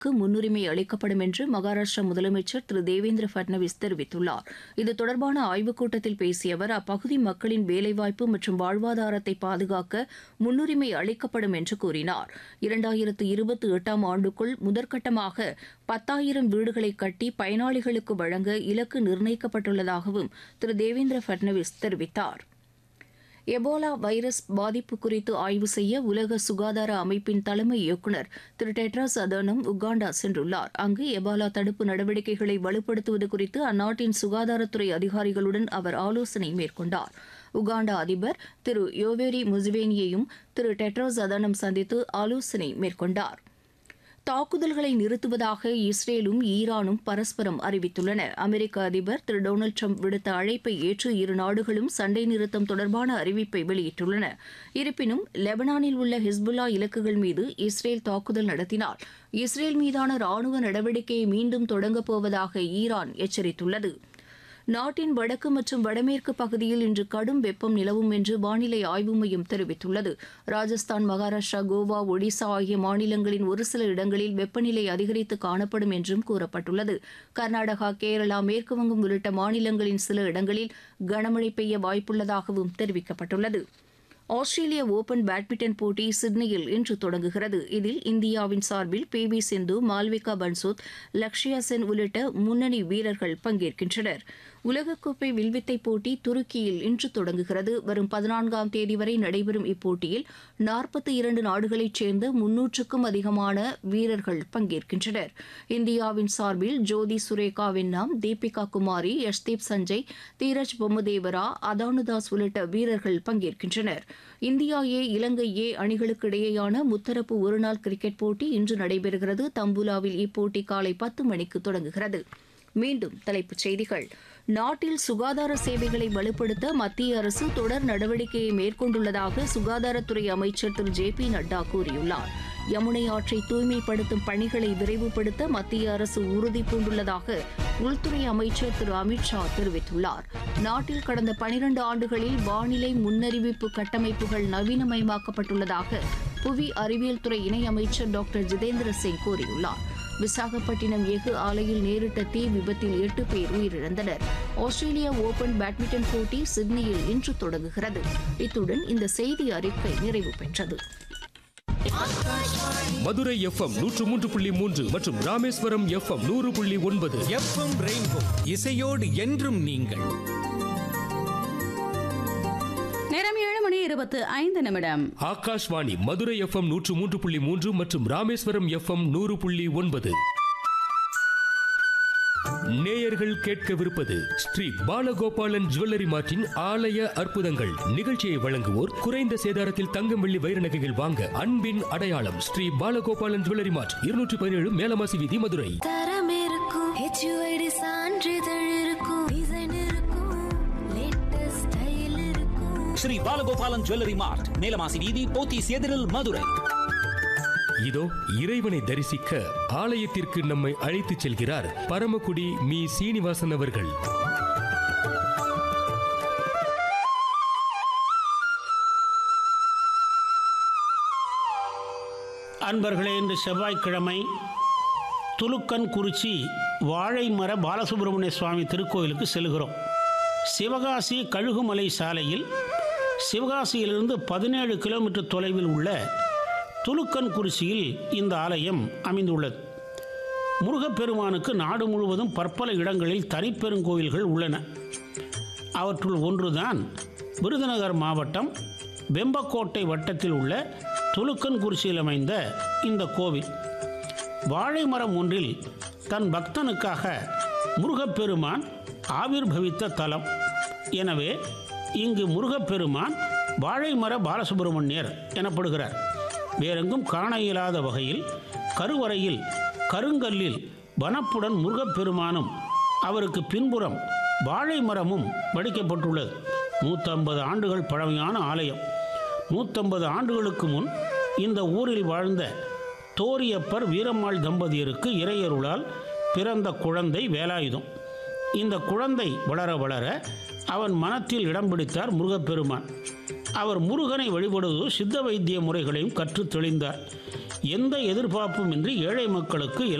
முன்னுரிமை அளிக்கப்படும் என்று மகாராஷ்டிரா முதலமைச்சர் திரு தேவேந்திர பட்னவிஸ் தெரிவித்துள்ளார் இது தொடர்பான ஆய்வுக் கூட்டத்தில் பேசிய அவர் அப்பகுதி மக்களின் வேலைவாய்ப்பு மற்றும் வாழ்வாதாரத்தை பாதுகாக்க முன்னுரிமை அளிக்கப்படும் என்று கூறினார் இரண்டாயிரத்து இருபத்தி எட்டாம் ஆண்டுக்குள் முதற்கட்டமாக பத்தாயிரம் வீடுகளை கட்டி பயனாளிகளுக்கு வழங்க இலக்கு நிர்ணயிக்கப்பட்டுள்ளதாகவும் திரு தேவேந்திர பட்னவிஸ் தெரிவித்தார் எபோலா வைரஸ் பாதிப்பு குறித்து ஆய்வு செய்ய உலக சுகாதார அமைப்பின் தலைமை இயக்குநர் திரு டெட்ராஸ் அதனம் உகாண்டா சென்றுள்ளார் அங்கு எபோலா தடுப்பு நடவடிக்கைகளை வலுப்படுத்துவது குறித்து அந்நாட்டின் சுகாதாரத்துறை அதிகாரிகளுடன் அவர் ஆலோசனை மேற்கொண்டார் உகாண்டா அதிபர் திரு யோவேரி முசுவேனியையும் திரு டெட்ராஸ் அதனம் சந்தித்து ஆலோசனை மேற்கொண்டார் தாக்குதல்களை நிறுத்துவதாக இஸ்ரேலும் ஈரானும் பரஸ்பரம் அறிவித்துள்ளன அமெரிக்க அதிபர் திரு டொனால்டு ட்ரம்ப் விடுத்த அழைப்பை ஏற்று இரு நாடுகளும் சண்டை நிறுத்தம் தொடர்பான அறிவிப்பை வெளியிட்டுள்ளன இருப்பினும் லெபனானில் உள்ள ஹிஸ்புல்லா இலக்குகள் மீது இஸ்ரேல் தாக்குதல் நடத்தினால் இஸ்ரேல் மீதான ராணுவ நடவடிக்கையை மீண்டும் தொடங்கப் போவதாக ஈரான் எச்சரித்துள்ளது நாட்டின் வடக்கு மற்றும் வடமேற்கு பகுதியில் இன்று கடும் வெப்பம் நிலவும் என்று வானிலை ஆய்வு மையம் தெரிவித்துள்ளது ராஜஸ்தான் மகாராஷ்டிரா கோவா ஒடிசா ஆகிய மாநிலங்களின் ஒரு சில இடங்களில் வெப்பநிலை அதிகரித்து காணப்படும் என்றும் கூறப்பட்டுள்ளது கர்நாடகா கேரளா மேற்குவங்கம் உள்ளிட்ட மாநிலங்களின் சில இடங்களில் கனமழை பெய்ய வாய்ப்புள்ளதாகவும் தெரிவிக்கப்பட்டுள்ளது ஆஸ்திரேலிய ஓபன் பேட்மிண்டன் போட்டி சிட்னியில் இன்று தொடங்குகிறது இதில் இந்தியாவின் சார்பில் பி வி சிந்து மால்விகா பன்சோத் லக்ஷயா சென் உள்ளிட்ட முன்னணி வீரர்கள் பங்கேற்கின்றனர் உலகக்கோப்பை வில்வித்தை போட்டி துருக்கியில் இன்று தொடங்குகிறது வரும் பதினான்காம் தேதி வரை நடைபெறும் இப்போட்டியில் நாற்பத்தி இரண்டு நாடுகளைச் சேர்ந்த முன்னூற்றுக்கும் அதிகமான வீரர்கள் பங்கேற்கின்றனர் இந்தியாவின் சார்பில் ஜோதி சுரேகா வென்னாம் தீபிகா குமாரி யஷ்தீப் சஞ்சய் தீரஜ் பொம்மதேவரா அதானுதாஸ் உள்ளிட்ட வீரர்கள் பங்கேற்கின்றனர் இந்தியா ஏ இலங்கை ஏ அணிகளுக்கு இடையேயான முத்தரப்பு ஒருநாள் கிரிக்கெட் போட்டி இன்று நடைபெறுகிறது தம்புலாவில் இப்போட்டி காலை பத்து மணிக்கு தொடங்குகிறது மீண்டும் தலைப்புச் செய்திகள் நாட்டில் சுகாதார சேவைகளை வலுப்படுத்த மத்திய அரசு தொடர் நடவடிக்கையை மேற்கொண்டுள்ளதாக சுகாதாரத்துறை அமைச்சர் திரு ஜே பி நட்டா கூறியுள்ளார் யமுனை ஆற்றை தூய்மைப்படுத்தும் பணிகளை விரைவுபடுத்த மத்திய அரசு உறுதி பூண்டுள்ளதாக உள்துறை அமைச்சர் திரு அமித்ஷா தெரிவித்துள்ளார் நாட்டில் கடந்த பனிரண்டு ஆண்டுகளில் வானிலை முன்னறிவிப்பு கட்டமைப்புகள் நவீனமயமாக்கப்பட்டுள்ளதாக புவி அறிவியல் துறை இணையமைச்சர் டாக்டர் ஜிதேந்திர சிங் கூறியுள்ளார் விசாகப்பட்டினம் எஃகு ஆலையில் நேரிட்ட தீ விபத்தில் எட்டு பேர் உயிரிழந்தனர் ஆஸ்திரேலியா ஓபன் பேட்மிண்டன் போட்டி சிட்னியில் இன்று தொடங்குகிறது இத்துடன் இந்த செய்தி அறிக்கை நிறைவு பெற்றது மதுரை எஃப்எம் நூற்று மூன்று புள்ளி மூன்று மற்றும் ராமேஸ்வரம் எஃப்எம் நூறு புள்ளி ஒன்பது எஃப்எம் ரெயின்போ இசையோடு என்றும் நீங்கள் நேரம் ஏழு மணி இருபத்து ஐந்து நிமிடம் ஆகாஷ்வாணி மதுரை எஃப்எம் நூற்று மூன்று புள்ளி மூன்று மற்றும் ராமேஸ்வரம் எஃப்எம் நூறு புள்ளி ஒன்பது நேயர்கள் கேட்கவிருப்பது ஸ்ரீ பாலகோபாலன் ஜுவல்லரி மார்ட்டின் ஆலய அற்புதங்கள் நிகழ்ச்சியை வழங்குவோர் குறைந்த சேதாரத்தில் தங்கம் வெள்ளி வைர நகைகள் வாங்க அன்பின் அடையாளம் ஸ்ரீ பாலகோபாலன் ஜுவல்லரி மார்ட் இருநூற்றி பதினேழு மேலமாசி வீதி மதுரை தரம் இருக்கும் ஹெச்யூஐடி சான்றிதழ் இருக்கும் டிசைன் இருக்கும் லேட்டஸ்ட் ஸ்டைல் இருக்கும் ஸ்ரீ பாலகோபாலன் ஜுவல்லரி மார்ட் மேலமாசி வீதி போத்தீஸ் எதிரில் மதுரை இதோ இறைவனை தரிசிக்க ஆலயத்திற்கு நம்மை அழைத்துச் செல்கிறார் பரமக்குடி மீ சீனிவாசன் அவர்கள் அன்பர்களே இன்று செவ்வாய்க்கிழமை துலுக்கன் குறிச்சி வாழை மர பாலசுப்பிரமணிய சுவாமி திருக்கோயிலுக்கு செல்கிறோம் சிவகாசி கழுகுமலை சாலையில் சிவகாசியிலிருந்து பதினேழு கிலோமீட்டர் தொலைவில் உள்ள துலுக்கன் குறிச்சியில் இந்த ஆலயம் அமைந்துள்ளது முருகப்பெருமானுக்கு நாடு முழுவதும் பற்பல இடங்களில் தனிப்பெருங்கோயில்கள் உள்ளன அவற்றுள் ஒன்றுதான் விருதுநகர் மாவட்டம் வெம்பக்கோட்டை வட்டத்தில் உள்ள துலுக்கன்குறிச்சியில் அமைந்த இந்த கோவில் வாழை மரம் ஒன்றில் தன் பக்தனுக்காக முருகப்பெருமான் ஆவிர்பவித்த தலம் எனவே இங்கு முருகப்பெருமான் வாழைமர பாலசுப்பிரமணியர் எனப்படுகிறார் வேறெங்கும் காண இயலாத வகையில் கருவறையில் கருங்கல்லில் வனப்புடன் முருகப்பெருமானும் அவருக்கு பின்புறம் வாழை மரமும் வடிக்கப்பட்டுள்ளது நூற்றம்பது ஆண்டுகள் பழமையான ஆலயம் நூற்றம்பது ஆண்டுகளுக்கு முன் இந்த ஊரில் வாழ்ந்த தோரியப்பர் வீரம்மாள் தம்பதியருக்கு இறையருளால் பிறந்த குழந்தை வேலாயுதம் இந்த குழந்தை வளர வளர அவன் மனத்தில் இடம் பிடித்தார் முருகப்பெருமான் அவர் முருகனை வழிபடுவது சித்த வைத்திய முறைகளையும் கற்றுத் தெளிந்தார் எந்த எதிர்பார்ப்புமின்றி ஏழை மக்களுக்கு